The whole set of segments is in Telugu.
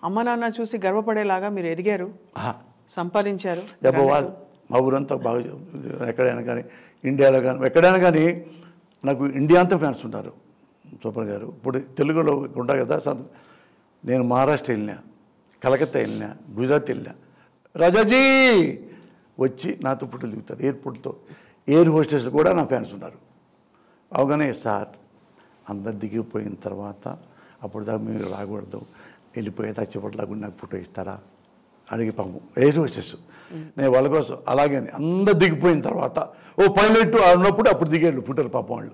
అమ్మ నాన్న చూసి గర్వపడేలాగా మీరు ఎదిగారు ఆహా. సంపాదించారు డెబ్బై వాళ్ళు మా ఊరంతా బాగా ఎక్కడైనా కానీ ఇండియాలో కానీ ఎక్కడైనా కానీ నాకు ఇండియా అంతా ఫ్యాన్స్ ఉంటారు సూపర్ గారు ఇప్పుడు తెలుగులో ఉంటారు కదా సద్- నేను మహారాష్ట్ర వెళ్ళినా కలకత్తా వెళ్ళినా గుజరాత్ వెళ్ళినా రాజాజీ వచ్చి నాతో ఫోటోలు దిగుతారు ఎయిర్పోర్ట్తో ఎయిర్ హోస్టెస్లు కూడా నా ఫ్యాన్స్ ఉన్నారు అవగానే సార్ అందరు దిగిపోయిన తర్వాత అప్పుడు దాకా మీరు రాకూడదు వెళ్ళిపోయేదా చివరిలాగా నాకు ఫోటో ఇస్తారా అడిగి పాపం ఎయిర్ హోస్టెస్ నేను వాళ్ళ కోసం అలాగే అందరు దిగిపోయిన తర్వాత ఓ పైలట్ అన్నప్పుడు అప్పుడు దిగాడు ఫోటోలు పాపం వాళ్ళు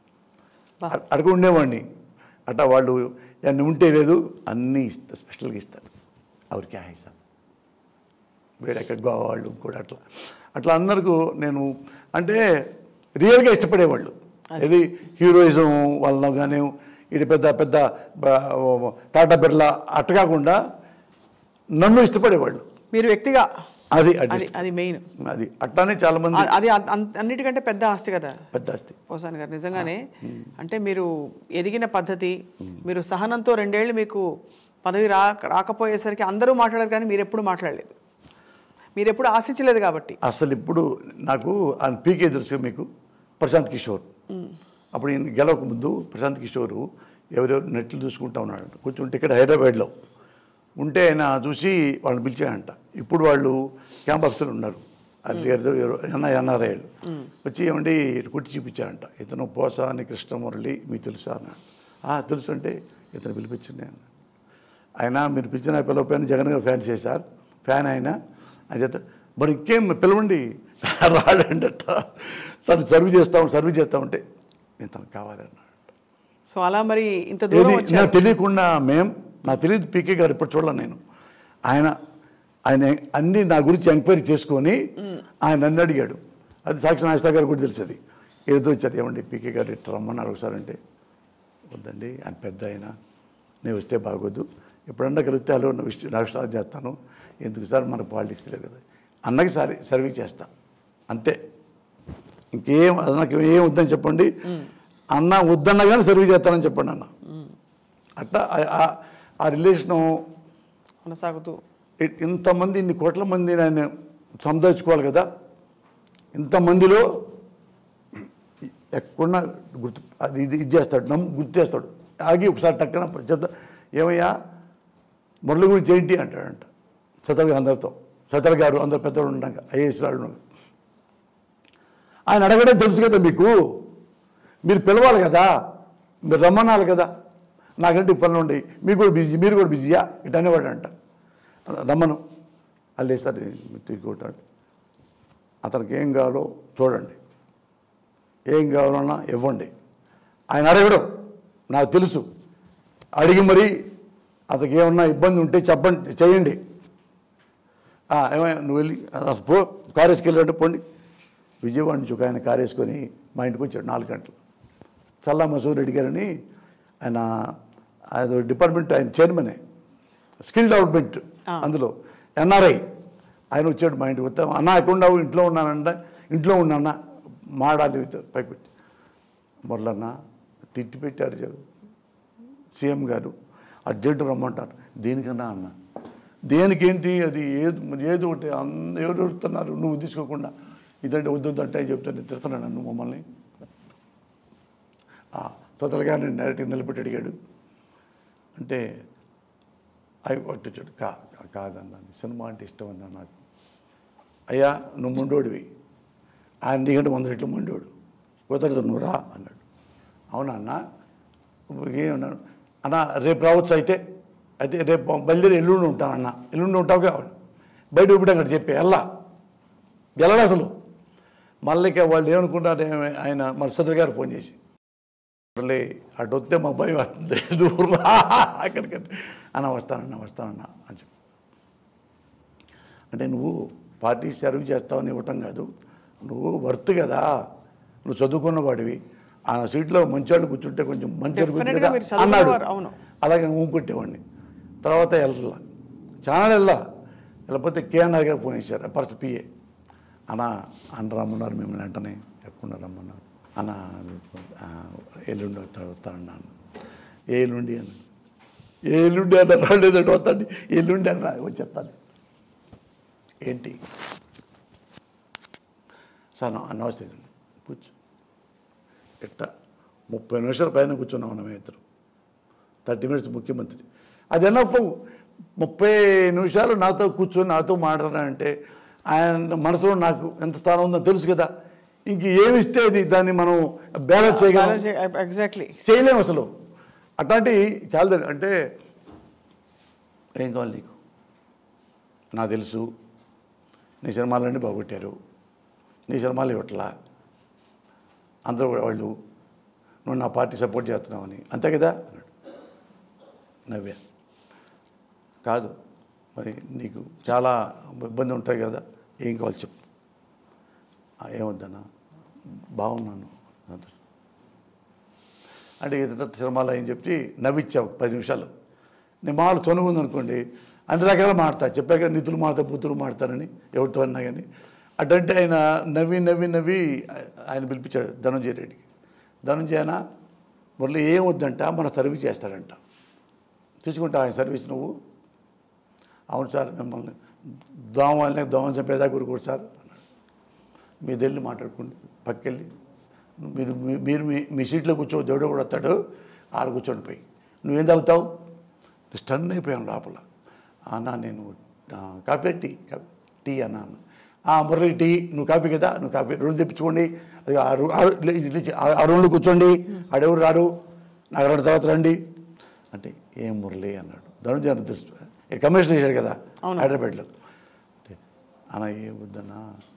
అ- అడుగు ఉండేవాడిని అట్లా వాళ్ళు ఏమన్నా ఉంటే లేదు అన్నీ ఇస్తారు స్పెషల్గా ఇస్తారు ఎవరికి హాయిస్తాను వేరెక్కడ గోవా వాళ్ళు కూడా అట్లా అట్లా అందరికీ నేను అంటే రియల్గా ఇష్టపడేవాళ్ళు ఇది హీరోయిజం వలన కానీ ఇది పెద్ద పెద్ద బ- టాటా బిర్లా అట్ట కాకుండా నన్ను ఇష్టపడేవాళ్ళు మీరు వ్యక్తిగా అది అది అది అది మెయిన్ అది అట్లానే చాలా మంది అది అన్- అన్- అన్నిటికంటే పెద్ద ఆస్తి కదా పెద్ద ఆస్తి పోసాన్ గారు నిజంగానే అంటే మీరు ఎదిగిన పద్ధతి మీరు సహనంతో రెండేళ్ళు మీకు పదవి రా రాకపోయేసరికి అందరూ మాట్లాడారు కానీ మీరు ఎప్పుడు మాట్లాడలేదు మీరు ఎప్పుడు ఆశించలేదు కాబట్టి అసలు ఇప్పుడు నాకు ఆయన పీకే తెలుసు మీకు ప్రశాంత్ కిషోర్ అప్పుడు ఈయన గెలవక ముందు ప్రశాంత్ కిషోర్ ఎవరెవరు నెట్లు చూసుకుంటా ఉన్నాడు కూర్చుంటే ఇక్కడ హైదరాబాద్లో ఉంటే ఆయన చూసి వాళ్ళని పిలిచాడంట ఇప్పుడు వాళ్ళు క్యాంప్ ఆఫీసర్లు ఉన్నారు అది ఎవరో ఎవరో ఎన్న ఎన్ఆర్ఐలు వచ్చి ఏమండి కుట్టి చూపించారంట ఇతను పోసాని కృష్ణమురళి మీకు తెలుసా అన్నాడు "ఆ, తెలుసు అంటే ఇతను పిలిపించింది అన్నాడు ఆయన మీరు పిలిచిన పిలవపోయిన జగన్ గారు ఫ్యాన్ చేశారు ఫ్యాన్ ఆయన అని చేత మరి ఇంకేం పిలవండి రాడండట తను సర్వ్ చేస్తా సర్వ్ చేస్తా ఉంటే నేను తనకు కావాలన్నాడు సో అలా మరి ఇంత దూరం ఏది వచ్చారు నాకు తెలియకుండా మేం నాకు తెలియదు పీకే గారు ఇప్పుడు చూడలే నేను ఆయన ఆయన అన్ని నా గురించి ఎంక్వైరీ చేసుకొని ఆయన నన్ను అడిగాడు అది సాక్షి నాయస్తా గారు కూడా తెలుసు అది ఏదో వచ్చారు ఏమండి పీకే గారు ఇట్లా రమ్మన్నారు ఒకసారి అంటే వద్దండి ఆయన పెద్ద ఆయన నేను వస్తే బాగోదు ఎప్పుడన్నా కలిస్తే అలో నాకు స్టార్ట్ చేస్తాను ఎందుకు సార్ మన పాలిటిక్స్ లేదు కదా అన్నకి సరే సర్వీస్ చేస్తా అంతే ఇంకేం నాకు ఏం వద్దని చెప్పండి అన్న వద్దన్నా కానీ సర్వీస్ చేస్తానని చెప్పండి అన్న అట్లా ఆ- ఆ- ఆ రిలేషను కొనసాగుతూ ఇ- ఇంతమంది ఇన్ని కోట్ల మంది ఆయన సంపాదించుకోవాలి కదా ఇంతమందిలో ఎక్కడున్నా గుర్తు అది ఇది ఇది చేస్తాడు నమ్ము గుర్తు చేస్తాడు ఆగి ఒకసారి టక్కన చెప్తా ఏమయ్యా మురళి గురించి ఏంటి అంటాడంట సతల్ గారు అందరితో సతల్ గారు అందరు పెద్దలు ఉన్నాక ఐఏఎస్ వాళ్ళు ఉన్నాక. ఆయన అడగడే తెలుసు కదా మీకు మీరు పిలవాలి కదా మీరు రమ్మనాలి కదా నాకంటే పనులు ఉండి మీరు కూడా బిజీ మీరు కూడా బిజీయా ఇటు అనేవాడు అంట రమ్మను అల్లే సార్ తీసుకుంటాడు అతనికి ఏం కావాలో చూడండి ఏం కావాలన్నా ఇవ్వండి ఆయన అడగడం నాకు తెలుసు అడిగి మరి అతనికి ఏమన్నా ఇబ్బంది ఉంటే చెప్పండి చేయండి "ఆ, ఏమయ్యా నువ్వు వెళ్ళి "ఆ, పో కారు వేసుకెళ్ళంటే పోండి విజయవాడ నుంచి ఒక ఆయన కారు వేసుకొని మా ఇంటికి వచ్చాడు నాలుగు గంటలు చల్లా మసూర్ రెడ్డి గారని ఆయన అది డిపార్ట్మెంట్ ఆయన చైర్మనే స్కిల్ డెవలప్మెంట్ అందులో ఎన్ఆర్ఐ ఆయన వచ్చాడు మా ఇంటికి వస్తే అన్న ఎక్కడ ఉన్నావు ఇంట్లో ఉన్నానంట ఇంట్లో ఉన్నాన్న మాడాలి పైకి వచ్చి మొదలన్న తిట్టి పెట్టారు జ- సీఎం గారు అర్జెంటు రమ్మంటారు దేనికన్నా అన్న దేనికేంటి అది ఏది మరి ఏదో ఒకటి అంద ఎవరు అడుగుతున్నారు నువ్వు తీసుకోకుండా ఇదంటే వద్దు అంటే చెప్తాను తిడుతున్నాను నన్ను మమ్మల్ని తొదరగా నేను డైరెక్ట్గా నిలబెట్టి అడిగాడు అంటే అవి పట్టుచ్చాడు కా కాదన్నా సినిమా అంటే ఇష్టం అన్నా నాకు అయ్యా నువ్వు ముండోడివి ఆయన నీకంటే వంద రెట్లు ముండోడు కుదరదు నువ్వు రా అన్నాడు అవునా అన్న ఏమన్నాను అన్న రేపు రావచ్చు అయితే అయితే రేపు బయలుదేరి ఎల్లుండి ఉంటానన్న ఎల్లుండి ఉంటావు కావాలి బయట ఇప్పుడు అక్కడ చెప్పి వెళ్ళా వెళ్ళడు అసలు మళ్ళీ ఇక వాళ్ళు ఏమనుకుంటారు ఏమ- ఆయన మరుసటి గారు ఫోన్ చేసి "మురళి, అటు వస్తే మా భయం వస్తుంది నువ్వు రా అక్కడికంటే అన్న వస్తానన్నా వస్తానన్నా అని చెప్పి అంటే నువ్వు పార్టీ సర్వ్ చేస్తావని ఇవ్వటం కాదు నువ్వు వర్త్ కదా నువ్వు చదువుకున్న వాడివి ఆ సీట్లో మంచివాళ్ళు కూర్చుంటే కొంచెం మంచి జరుగుతుంది Definitely గా కదా మీరు చదువుకున్న అన్నాడు వారు, అవును. అలాగే ఊకొట్టేవాడిని తర్వాత వెళ్ళాల చాలా వెళ్ళా వెళ్ళకపోతే కేఎన్ఆర్ గారు ఫోన్ చేశారు ఫస్ట్ పిఏ అన్న అన్న రమ్మన్నారు మిమ్మల్ని వెంటనే ఎక్కడ రమ్మన్నారు అన్న ఆ, ఎల్లుండి వస్తా వస్తానన్నాను ఏ ఎల్లుండి అని ఏ ఎల్లుండి అన్న రాలేదంటే వస్తాండి ఎల్లుండి అన్న వచ్చేస్తాను ఏంటి సార్ నా- నమస్తే అండి కూర్చో ఎట్ట ముప్పై నిమిషాల పైన కూర్చున్నాం మనం ఇద్దరు థర్టీ మినిట్స్ ముఖ్యమంత్రి అది ఎన్నప్ప ముప్పై నిమిషాలు నాతో కూర్చొని నాతో మాట్లాడాలంటే ఆయన మనసులో నాకు ఎంత స్థానం ఉందో తెలుసు కదా ఇంక ఏమి ఇస్తే అది దాన్ని మనం బ్యాలెన్స్ చేయగలం ఎగ్జాక్ట్లీ చేయలేము అసలు అట్లాంటి చాలా దగ్గర- అంటే ఏం కావాలి నీకు నాకు తెలుసు నీ సినిమాలన్నీ బాగొట్టారు నీ సినిమాలు ఇవ్వట్లా అందరూ వాళ్ళు నువ్వు నా పార్టీ సపోర్ట్ చేస్తున్నావని అంతే కదా అన్నాడు నవ్వా కాదు మరి నీకు చాలా ఇబ్బంది ఉంటాయి కదా ఏం కావాలి చెప్పు "ఆ, ఏమొద్దన్నా బాగున్నాను సంతోషం అంటే ఇతర సినిమాలో ఏం చెప్పి నవ్విచ్చావు పది నిమిషాలు నేను మామూలు చనువు ఉందనుకోండి అన్ని రకాల మాడతా చెప్పాక నిధులు మాడతా బుద్ధులు మాడతానని ఎవరితో అన్నా కానీ అటంటే ఆయన నవ్వి నవ్వి నవ్వి ఆయన పిలిపించాడు ధనంజయ రెడ్డికి ధనంజయన మురళి ఏం వద్దంట మన సర్వీస్ చేస్తాడంట తీసుకుంటా ఆయన సర్వీస్ నువ్వు అవును సార్ మిమ్మల్ని దోమ వాళ్ళని దోమ చంపేదా గురుకోడు సార్ అన్నాడు మీ వెళ్ళి మాట్లాడుకోండి పక్కెళ్ళి మీరు మీ- మీరు మీ మీ సీట్లో కూర్చో దేవుడు కూడా వస్తాడు ఆడ కూర్చోండి పోయి నువ్వేం తాగుతావు స్టన్ అయిపోయాను లోపల అన్న నేను ఆ, కాఫీ టీ కాఫీ టీ అన్నా అన్న "ఆ, మురళి టీ నువ్వు కాఫీ కదా నువ్వు కాఫీ రెండు తెప్పించుకోండి అది ఆ రూ- ఆ రూ- లే- లే- ఆ- ఆ రూమ్లో కూర్చోండి ఆడెవరు రారు నాకు రెండు తర్వాత రండి అంటే ఏం మురళి అన్నాడు ధనుజ తెలుసు ఇక్కడ కమిషన్ చేశాడు కదా అవును. హైదరాబాద్లో అంటే అన్న ఏం వద్దన్నా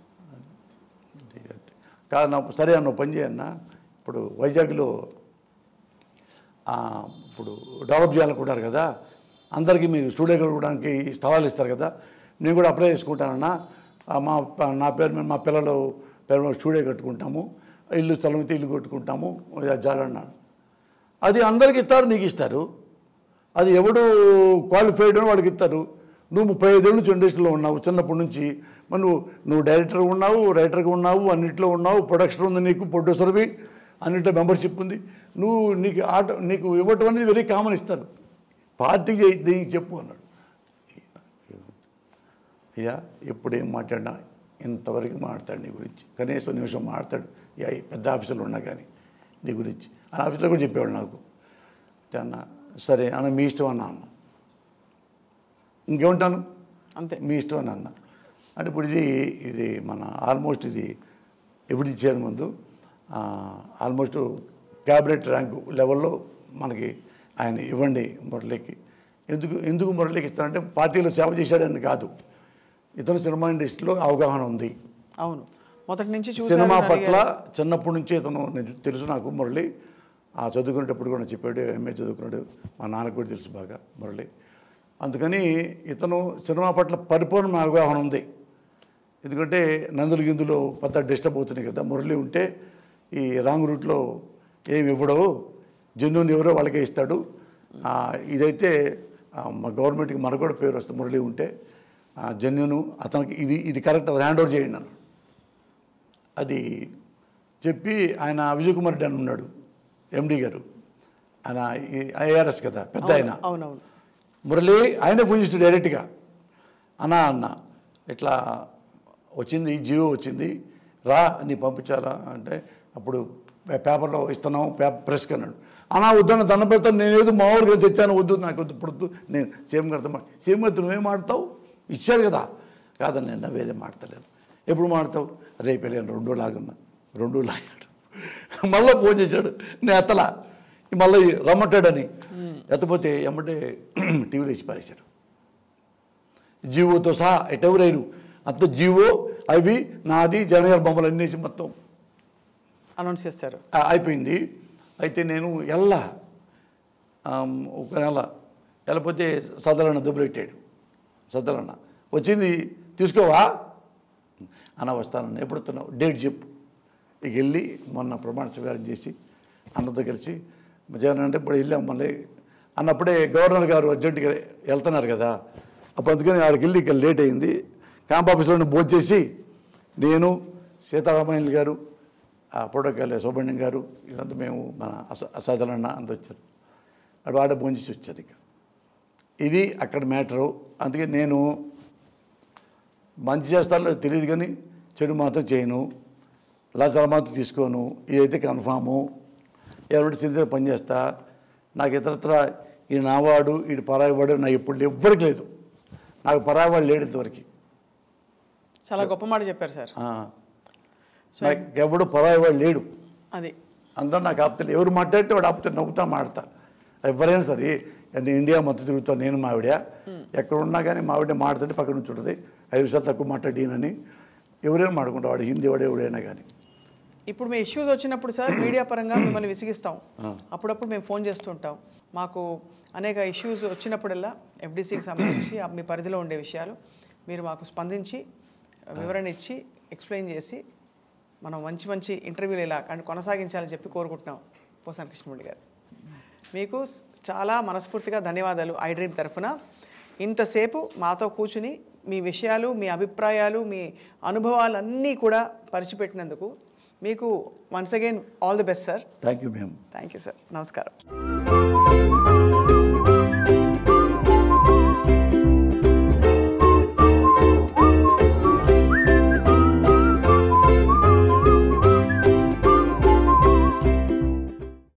కాదు నా సరే అన్న పని చేయన్నా ఇప్పుడు వైజాగ్లో ఆ, ఇప్పుడు డెవలప్ చేయాలనుకుంటారు కదా అందరికీ మీరు స్టూడియో కట్టుకోవడానికి స్థలాలు ఇస్తారు కదా నేను కూడా అప్లై చేసుకుంటానన్నా ఆ, మా నా పేరు మీద మా పిల్లలు పేరు మీద స్టూడియో కట్టుకుంటాము ఇల్లు స్థలం అయితే ఇల్లు కట్టుకుంటాము జాలన్నాను అది అందరికి ఇస్తారు నీకు ఇస్తారు అది ఎవడు క్వాలిఫైడ్ అని వాడికి ఇస్తారు నువ్వు ముప్పై ఐదేళ్ళ నుంచి ఇండస్ట్రీలో ఉన్నావు చిన్నప్పటి నుంచి మరి నువ్వు నువ్వు డైరెక్టర్ ఉన్నావు రైటర్గా ఉన్నావు అన్నింటిలో ఉన్నావు ప్రొడక్షన్ ఉంది నీకు ప్రొడ్యూసర్వి అన్నింటిలో మెంబర్షిప్ ఉంది నువ్వు నీకు ఆట నీకు ఇవ్వటం అనేది వెరీ కామన్ ఇస్తారు పార్టీకి చేయి- దీనికి చెప్పు అన్నాడు అయ్యా ఎప్పుడు ఏం మాట్లాడినా ఇంతవరకు మాట్లాడతాడు నీ గురించి కనీసం నిమిషం మాట్లాడు యా ఈ పెద్ద ఆఫీసులో ఉన్నా కానీ నీ గురించి ఆ ఆఫీసులో కూడా చెప్పేవాడు నాకు అంటే అన్న సరే అన్న మీ ఇష్టం అన్న అన్న ఇంకేమంటాను అంతే మీ ఇష్టం అని అన్న అంటే ఇప్పుడు ఇది ఇది మన ఆల్మోస్ట్ ఇది ఎప్పుడు ఇచ్చారు ముందు ఆ, ఆల్మోస్ట్ క్యాబినెట్ ర్యాంకు లెవెల్లో మనకి ఆయన ఇవ్వండి మురళికి ఎందుకు ఎందుకు మురళికి ఇస్తానంటే పార్టీలో సేవ చేశాడని కాదు ఇతను సినిమా ఇండస్ట్రీలో అవగాహన ఉంది అవును మొదటి నుంచి చూసారు సినిమా అని పట్ల అడిగారు. చిన్నప్పటి నుంచి ఇతను నేను తెలుసు నాకు మురళి ఆ చదువుకునేటప్పుడు కూడా చెప్పాడు ఎంఏ చదువుకున్నాడు మా నాన్నకు కూడా తెలుసు బాగా మురళి అందుకని ఇతను సినిమా పట్ల పరిపూర్ణ అవగాహన ఉంది ఎందుకంటే నందులు గిందులు పెద్ద డిస్టర్బ్ అవుతున్నాయి కదా మురళి ఉంటే ఈ రాంగ్ రూట్లో ఏమి ఇవ్వడో జెన్యున్ ఎవరో వాళ్ళకే ఇస్తాడు ఆ, ఇదైతే ఆ, మా గవర్నమెంట్కి మనకు కూడా పేరు వస్తుంది మురళి ఉంటే జెన్యును అతనికి ఇది ఇది కరెక్ట్ అది హ్యాండ్ ఓవర్ చేయండి అన్నాడు అది చెప్పి ఆయన విజయ్ కుమార్ రెడ్డి అని ఉన్నాడు ఎండి గారు ఆయన ఐఆర్ఎస్ కదా పెద్ద ఆయన అవునవును మురళి ఆయనే ఫోన్ చేసి డైరెక్ట్గా అన్నా అన్న ఇట్లా వచ్చింది జియో వచ్చింది రా నీ పంపించాలా అంటే అప్పుడు పే- పేపర్లో ఇస్తున్నాం పేపర్ ప్రెస్కి అన్నాడు అన్నా వద్దన్న దండం పెడతాను నేను ఏదో మామూలుగా తెచ్చాను వద్దు నాకు వద్దు ఇప్పుడు వద్దు నేను సీఎం గారితో మా సీఎం గారితో నువ్వేం మాడతావు ఇచ్చాడు కదా కాదని నేను వేరే మాడతలేను ఎప్పుడు మాడతావు రేపు వెళ్ళాను రెండో లాగున్నా రెండో లాగాడు మళ్ళీ ఫోన్ చేశాడు నేను ఎత్తలా మళ్ళీ రమ్మంటాడని ఎత్తపోతే ఎమ్మటే టీవీలో ఇచ్చి పారేశాడు జీవోతో సహా ఎటెవరైరు అంత జీవో అవి నాది జనగర్ బొమ్మలు అన్నేసి మొత్తం అనౌన్స్ చేస్తారు ఆ, అయిపోయింది అయితే నేను ఎల్లా ఆమ్, ఒక నెల వెళ్ళపోతే సదలన్న దుబ్బెట్టాడు సదలన్న వచ్చింది తీసుకోవా అన్న వస్తానన్న ఎప్పుడు వస్తున్నావు డేట్ చెప్పు ఇక వెళ్ళి మొన్న ప్రమాణ స్వీకారం చేసి అన్నతో కలిసి జగన్ అంటే ఇప్పుడు వెళ్ళాం మళ్ళీ అన్నప్పుడే గవర్నర్ గారు అర్జెంటుగా వెళ్తున్నారు కదా అప్పుడు అందుకని ఆడికి వెళ్ళి ఇక్కడ లేట్ అయింది క్యాంప్ ఆఫీస్లో భోజనం చేసి నేను సీతారామయ్య గారు ఆ ప్రోటోకాల్ సుబ్రహ్మణ్యం గారు ఇదంతా మేము మన అస అసాదలన్న అంత వచ్చారు అటు వాడే భోజనం చేసి వచ్చారు ఇక ఇది అక్కడ మ్యాటరు అందుకే నేను మంచి చేస్తానో తెలియదు కానీ చెడు మాత్రం చేయను లచాల మాత్రం తీసుకోను ఇదైతే కన్ఫాము ఎవరి చింత పని చేస్తా నాకు ఇతరత్ర ఈ నావాడు ఈ పరాయివాడు నాకు ఎప్పుడు ఎవ్వరికి లేదు నాకు పరాయివాడు లేడు ఇంతవరకు చాలా గొప్ప మాట చెప్పారు సార్ ఆ. నాకు ఎవడు పరాయివాడు లేడు అది అందరూ నాకు ఆపుతారు ఎవరు మాట్లాడితే వాడు ఆపుతారు నవ్వుతా మాడతా ఎవరైనా సరే నేను ఇండియా మొత్తం తిరుగుతాను నేను మావిడ ఎక్కడ ఉన్నా కానీ మావిడ మాడుతుంటే పక్కన నుంచి ఉంటుంది ఐదు నిమిషాలు తక్కువ మాట్లాడినని ఎవరైనా మాడుకుంటా వాడు హిందీ వాడు ఎవడైనా కానీ ఇప్పుడు మీ ఇష్యూస్ వచ్చినప్పుడు సార్ మీడియా పరంగా మిమ్మల్ని విసిగిస్తాం అప్పుడప్పుడు మేము ఫోన్ చేస్తుంటాం మాకు అనేక ఇష్యూస్ వచ్చినప్పుడల్లా ఎఫ్డీసీకి సంబంధించి ఆ మీ పరిధిలో ఉండే విషయాలు మీరు మాకు స్పందించి వివరణ ఇచ్చి ఎక్స్ప్లెయిన్ చేసి మనం మంచి మంచి ఇంటర్వ్యూలు ఇలా కన్- కొనసాగించాలని చెప్పి కోరుకుంటున్నాం పోసాని కృష్ణమూర్తి గారు మీకు స్- చాలా మనస్ఫూర్తిగా ధన్యవాదాలు ఐ డ్రీమ్ తరఫున ఇంతసేపు మాతో కూర్చుని మీ విషయాలు మీ అభిప్రాయాలు మీ అనుభవాలన్నీ కూడా పరిచిపెట్టినందుకు మీకు once again all the best sir thank you మేము థ్యాంక్ యూ సార్ నమస్కారం